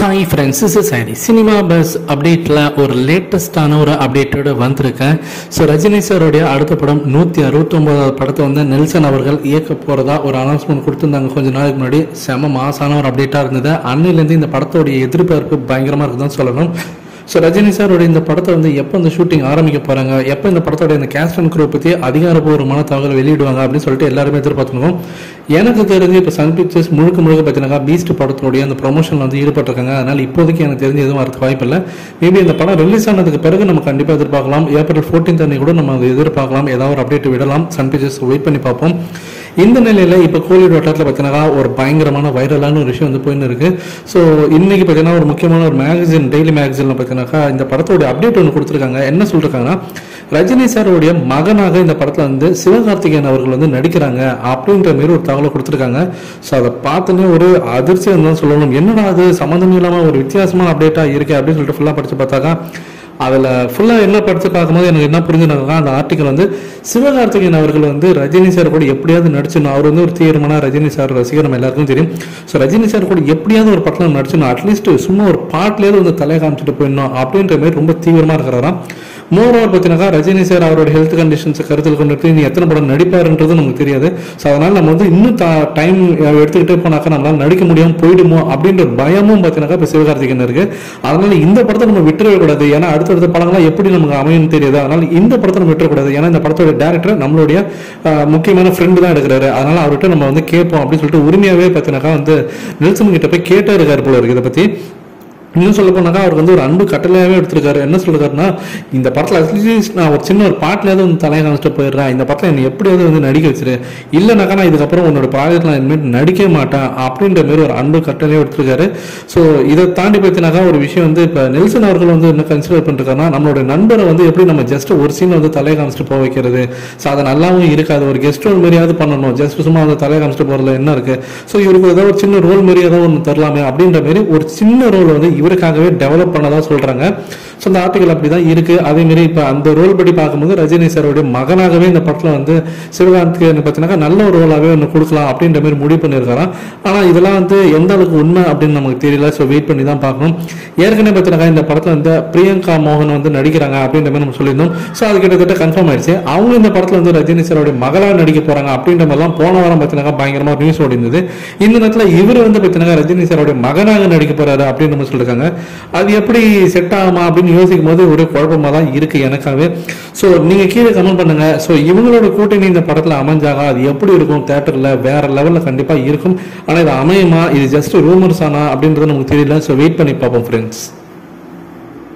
hi friends is sorry cinema buzz அப்டேட்டில் ஒரு லேட்டஸ்டான ஒரு அப்டேட்டோட வந்திருக்கேன் ஸோ ரஜினி சாருடைய அடுத்த படம் நூற்றி அறுபத்தொம்போதாவது படத்தை வந்து நெல்சன் அவர்கள் இயக்க போகிறதா ஒரு அனௌன்ஸ்மெண்ட் கொடுத்துருந்தாங்க கொஞ்ச நாளைக்கு முன்னாடி செம மாசான ஒரு அப்டேட்டாக இருந்தது அன்னிலேருந்து இந்த படத்தோடைய எதிர்பார்ப்பு பயங்கரமாக இருக்குதுன்னு சொல்லணும் ஸோ ரஜினி சாரோட இந்த படத்தை வந்து எப்போ இந்த ஷூட்டிங் ஆரம்பிக்க போகிறாங்க எப்போ இந்த படத்தோட இந்த கேஸ்ட் அண்ட் குரூப் பற்றி அதிகாரப்பூர்வமான தகவல் வெளியிடுவாங்க அப்படின்னு சொல்லிட்டு எல்லாருமே எதிர்பார்த்துருக்கோம் எனக்கு தெரிஞ்சு இப்போ சன் பிக்சர்ஸ் முழுக்க முழுக்க பார்த்தீங்கன்னா பீஸ்ட் படத்தோடைய அந்த ப்ரொமோஷனில் வந்து ஈடுபட்டிருக்காங்க அதனால் இப்போதைக்கு எனக்கு தெரிஞ்சு எதுவும் வரதுக்கு வாய்ப்பு இல்லை மேபி இந்த படம் ரிலீஸ் ஆனதுக்கு பிறகு நம்ம கண்டிப்பாக எதிர்பார்க்கலாம் ஏப்ரல் ஃபோர்டீன் அன்னைக்கு கூட நம்ம அதை எதிர்பார்க்கலாம் ஏதாவது ஒரு அப்டேட் விடலாம் சன் பிக்சர்ஸ் வெயிட் பண்ணி பார்ப்போம் இந்த நிலையில இப்போ கோலிவுட் வட்டாரத்தில் பார்த்தீங்கன்னா ஒரு பயங்கரமான வைரலான ஒரு விஷயம் வந்து போயின்னு இருக்கு ஸோ இன்னைக்கு பார்த்தீங்கன்னா ஒரு முக்கியமான ஒரு மேகசின் டெய்லி மேகசின்ல பார்த்தீங்கன்னாக்கா இந்த படத்தோட அப்டேட் ஒன்று கொடுத்துருக்காங்க என்ன சொல்லிருக்காங்கன்னா ரஜினி சாரோடைய மகனாக இந்த படத்தில் வந்து சிவகார்த்திகேயன் அவர்கள் வந்து நடிக்கிறாங்க அப்படின்ற மாரி ஒரு தகவலை கொடுத்துருக்காங்க ஸோ அதை பார்த்தோன்னே ஒரு அதிர்ச்சியம் தான் சொல்லணும் என்னடா அது சம்மந்தம் இல்லாமல் ஒரு வித்தியாசமான அப்டேட்டாக இருக்கு அப்படின்னு சொல்லிட்டு ஃபுல்லாக படிச்சு பார்த்தாக்கா அதில் ஃபுல்லாக என்ன படித்து பார்க்கும்போது எனக்கு என்ன புரிஞ்சுனாக்கா அந்த ஆர்டிக்கல் வந்து சிவகார்த்திகேயன் அவர்கள் வந்து ரஜினி சார் கூட எப்படியாவது நடிச்சிடணும் அவர் வந்து ஒரு தீவிரமான ரஜினி சார் ரசிகர் நம்ம எல்லாருக்கும் தெரியும் ஸோ ரஜினி சார் கூட எப்படியாவது ஒரு படத்தில் நடிச்சிடணும் அட்லீஸ்ட் சும்மா ஒரு பாட்டிலேயே வந்து தலை காமிச்சிட்டு போயிடணும் அப்படின்ற மாதிரி ரொம்ப தீவிரமாக இருக்கிறாராம் மோர் ஓவர் பார்த்தீங்கன்னா ரஜினி சார் அவரோட ஹெல்த் கண்டிஷன்ஸை கருத்தில் கொண்டு நீ எத்தனை படம் நடிப்பாருன்றது நமக்கு தெரியாது ஸோ அதனால நம்ம வந்து இன்னும் டைம் எடுத்துக்கிட்டே போனாக்கா நம்மளால நடிக்க முடியாமல் போயிடுமோ அப்படின்ற ஒரு பயமும் பார்த்தீங்கன்னா இப்போ சிவகார்த்திகேயன் இருக்கு அதனால இந்த படத்தை நம்ம விட்டுறவே கூடாது ஏன்னா அடுத்தடுத்த படங்கள்லாம் எப்படி நமக்கு அமையும் தெரியாது அதனால இந்த படத்தை நம்ம விட்டுறக்கூடாது ஏன்னா இந்த படத்தோட டேரக்டர் நம்மளுடைய அஹ், முக்கியமான ஃப்ரெண்டு தான் எடுக்கிறாரு அதனால அவர்கிட்ட நம்ம வந்து கேட்போம் அப்படின்னு சொல்லிட்டு உரிமையாவே பார்த்தீங்கன்னாக்கா வந்து நெல்சன் கிட்ட போய் கேட்டே இருக்காரு போல இருக்கு இதை பத்தி இன்னும் சொல்ல போனாக்கா அவருக்கு வந்து ஒரு அன்பு கட்டளையாவே எடுத்திருக்காரு என்ன சொல்றாருன்னா இந்த படத்தில் அட்லீஸ்ட் நான் ஒரு சின்ன ஒரு பாட்டிலாவது வந்து தலையை காமிச்சிட்டு போயிடுறேன் இந்த படத்தில் என்னை எப்படியாவது வந்து நடிக்க வச்சிரு இல்லைனாக்கா நான் இதுக்கப்புறம் உன்னோட ப்ராஜெக்ட் நான் இனிமேல் நடிக்கவே மாட்டேன் அப்படின்ற மாதிரி ஒரு அன்பு கட்டளையே எடுத்திருக்காரு ஸோ இதை தாண்டி பார்த்தினாக்கா ஒரு விஷயம் வந்து இப்போ நெல்சன் அவர்கள் வந்து என்ன கன்சிடர் பண்ணிருக்காருன்னா நம்மளோட நண்பரை வந்து எப்படி நம்ம ஜஸ்ட் ஒரு சீன் வந்து தலையை காமிச்சிட்டு போக வைக்கிறது ஸோ அது நல்லாவும் இருக்காது ஒரு கெஸ்ட் ரோல் மாதிரியாவது பண்ணணும் ஜஸ்ட் சும்மா வந்து தலையை காமிச்சிட்டு போகிறதுல என்ன இருக்கு ஸோ இவருக்கு ஏதோ ஒரு சின்ன ரோல் மாதிரி ஏதோ ஒன்று தரலாமே அப்படின்ற மாதிரி ஒரு சின்ன ரோல் வந்து இவருக்காகவே டெவலப் பண்ணதா சொல்றாங்க ஸோ அந்த ஆர்டிகல் அப்படிதான் இருக்கு அதே மாதிரி இப்போ அந்த ரோல் படி பார்க்கும்போது ரஜினி சாரோடைய மகனாகவே இந்த படத்தில் வந்து சிவகாந்த்க்கு பார்த்தீங்கன்னா நல்ல ஒரு ரோலாகவே ஒன்று கொடுக்கலாம் அப்படின்ற மாதிரி முடிவு பண்ணியிருக்காராம் ஆனால் இதெல்லாம் வந்து எந்த அளவுக்கு உண்மை அப்படின்னு நமக்கு தெரியல ஸோ வெயிட் பண்ணி தான் பார்க்கணும் ஏற்கனவே பார்த்தீங்கன்னா இந்த படத்தில் வந்து பிரியங்கா மோகன் வந்து நடிக்கிறாங்க அப்படின்ற மாதிரி நம்ம சொல்லியிருந்தோம் ஸோ அது கிட்டத்தட்ட கன்ஃபார்ம் ஆயிடுச்சு அவங்க இந்த படத்தில் வந்து ரஜினி சாரோடைய மகளாக நடிக்க போறாங்க அப்படின்ற மாதிரிலாம் போன வாரம் பார்த்தீங்கன்னா பயங்கரமா நியூஸ் ஓடி இருந்தது இந்த நேரத்தில் இவர் வந்து பார்த்தீங்கன்னா ரஜினி சாரோடைய மகனாக நடிக்க போறாரு அப்படின்னு நம்ம சொல்லிருக்காங்க அது எப்படி செட் ஆகுமா அப்படின்னு யோசிக்கும் போது ஒரு குழப்பமா தான் இருக்கு எனக்காகவே ஸோ நீங்க கீழே கமெண்ட் பண்ணுங்க ஸோ இவங்களோட கூட்டணி இந்த படத்துல அமைஞ்சாக அது எப்படி இருக்கும் தேட்டர்ல வேற லெவல்ல கண்டிப்பா இருக்கும் ஆனா இது அமையுமா இது ஜஸ்ட் ரூமர்ஸ் ஆனா அப்படின்றது நமக்கு தெரியல ஸோ வெயிட் பண்ணி பார்ப்போம் ஃப்ரெண்ட்ஸ்